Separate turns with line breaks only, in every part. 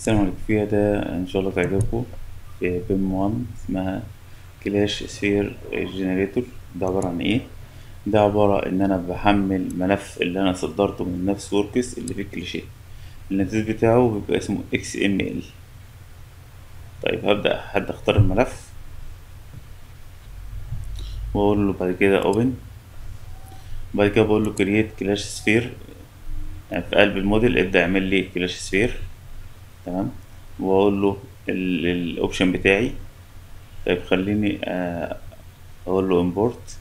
السلام عليكم في أداة إن شاء الله تعجبكم في بيم وان اسمها كلاش سفير جنريتور ده عبارة عن إيه؟ ده عبارة إن أنا بحمل ملف اللي أنا صدرته من نفس وركس اللي فيه الكليشيه النتيج بتاعه بيبقى اسمه XML طيب هبدأ حد أختار الملف وأقول له بعد كده open بعد كده بقول له create كلاش سفير يعني في قلب الموديل ابدأ اعمل لي كلاش سفير تمام واقول له الاوبشن بتاعي طيب خليني آه، اقول له import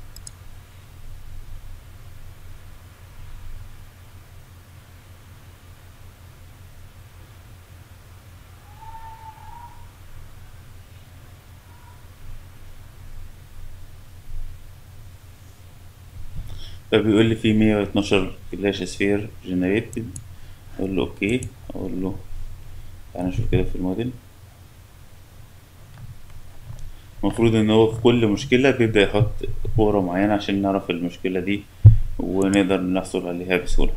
فبيقول لي في 112 كلاش سفير جنريتد اقول له اوكي اقول له تعالى نشوف كده في الموديل المفروض ان هو في كل مشكلة بيبدأ يحط كورة معينة عشان نعرف المشكلة دي ونقدر نحصل عليها بسهولة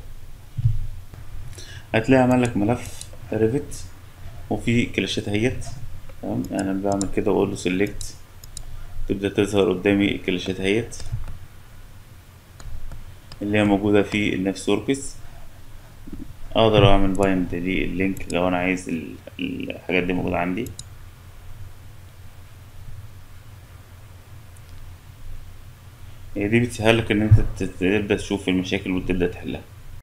هتلاقي عمل لك ملف ريفت وفي كلاشات اهيت تمام انا بعمل كده واقول له سيلكت تبدأ تظهر قدامي الكلاشات اهيت اللي هي موجودة في النفس وركس اقدر اعمل بايند لللينك لو انا عايز ال- الحاجات دي موجودة عندي هي دي بتسهلك ان انت تت- تبدأ تشوف المشاكل وتبدأ تحلها